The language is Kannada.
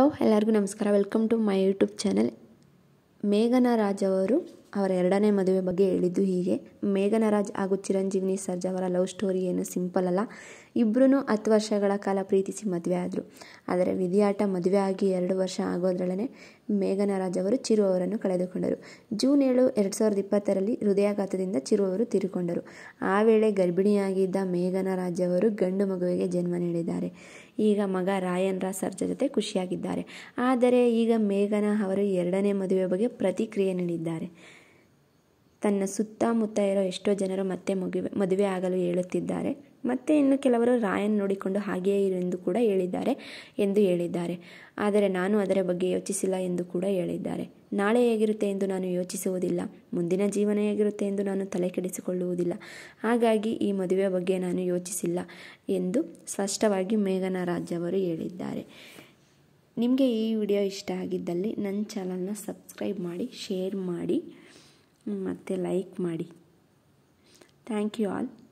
ಎಲ್ಲರಿಗೂ ನಮಸ್ಕಾರ welcome to my YouTube channel ಮೇಘನಾ ರಾಜ್ ಅವರು ಅವರ ಎರಡನೇ ಮದುವೆ ಬಗ್ಗೆ ಹೇಳಿದ್ದು ಹೀಗೆ ಮೇಘನಾ ರಾಜ್ ಹಾಗೂ ಚಿರಂಜೀವಿನಿ ಸರ್ಜ್ ಅವರ ಲವ್ ಸ್ಟೋರಿ ಏನು ಸಿಂಪಲ್ ಅಲ್ಲ ಇಬ್ಬರೂ ಹತ್ತು ವರ್ಷಗಳ ಕಾಲ ಪ್ರೀತಿಸಿ ಮದುವೆ ಆದರು ಆದರೆ ವಿಧಿಯಾಟ ಮದುವೆ ಆಗಿ ಎರಡು ವರ್ಷ ಆಗೋದ್ರಲ್ಲೇ ಮೇಘನಾ ರಾಜ್ ಅವರು ಚಿರು ಅವರನ್ನು ಕಳೆದುಕೊಂಡರು ಜೂನ್ ಏಳು ಎರಡು ಸಾವಿರದ ಇಪ್ಪತ್ತರಲ್ಲಿ ಹೃದಯಾಘಾತದಿಂದ ಚಿರು ಅವರು ತೀರಿಕೊಂಡರು ಆ ವೇಳೆ ಗರ್ಭಿಣಿಯಾಗಿದ್ದ ಮೇಘನಾ ರಾಜ್ ಅವರು ಗಂಡು ಮಗುವಿಗೆ ಜನ್ಮ ನೀಡಿದ್ದಾರೆ ಈಗ ಮಗ ರಾಯನ್ ರಾ ಸರ್ಜ ಜೊತೆ ಖುಷಿಯಾಗಿದ್ದಾರೆ ಆದರೆ ಈಗ ಮೇಘನಾ ಅವರು ಎರಡನೇ ಮದುವೆ ಬಗ್ಗೆ ಪ್ರತಿಕ್ರಿಯೆ ನೀಡಿದ್ದಾರೆ ತನ್ನ ಸುತ್ತಮುತ್ತ ಇರೋ ಎಷ್ಟೋ ಜನರು ಮತ್ತೆ ಮಗುವೆ ಮದುವೆ ಆಗಲು ಹೇಳುತ್ತಿದ್ದಾರೆ ಮತ್ತು ಇನ್ನು ಕೆಲವರು ರಾಯನ್ ನೋಡಿಕೊಂಡು ಹಾಗೆಯೇ ಇರು ಎಂದು ಕೂಡ ಹೇಳಿದ್ದಾರೆ ಎಂದು ಹೇಳಿದ್ದಾರೆ ಆದರೆ ನಾನು ಅದರ ಬಗ್ಗೆ ಯೋಚಿಸಿಲ್ಲ ಎಂದು ಕೂಡ ಹೇಳಿದ್ದಾರೆ ನಾಳೆ ಹೇಗಿರುತ್ತೆ ಎಂದು ನಾನು ಯೋಚಿಸುವುದಿಲ್ಲ ಮುಂದಿನ ಜೀವನ ಹೇಗಿರುತ್ತೆ ಎಂದು ನಾನು ತಲೆ ಕೆಡಿಸಿಕೊಳ್ಳುವುದಿಲ್ಲ ಹಾಗಾಗಿ ಈ ಮದುವೆ ಬಗ್ಗೆ ನಾನು ಯೋಚಿಸಿಲ್ಲ ಎಂದು ಸ್ಪಷ್ಟವಾಗಿ ಮೇಘನಾ ರಾಜ್ ಅವರು ಹೇಳಿದ್ದಾರೆ ನಿಮಗೆ ಈ ವಿಡಿಯೋ ಇಷ್ಟ ಆಗಿದ್ದಲ್ಲಿ ನನ್ನ ಚಾನಲ್ನ ಸಬ್ಸ್ಕ್ರೈಬ್ ಮಾಡಿ ಶೇರ್ ಮಾಡಿ ಮತ್ತು ಲೈಕ್ ಮಾಡಿ ಥ್ಯಾಂಕ್ ಯು ಆಲ್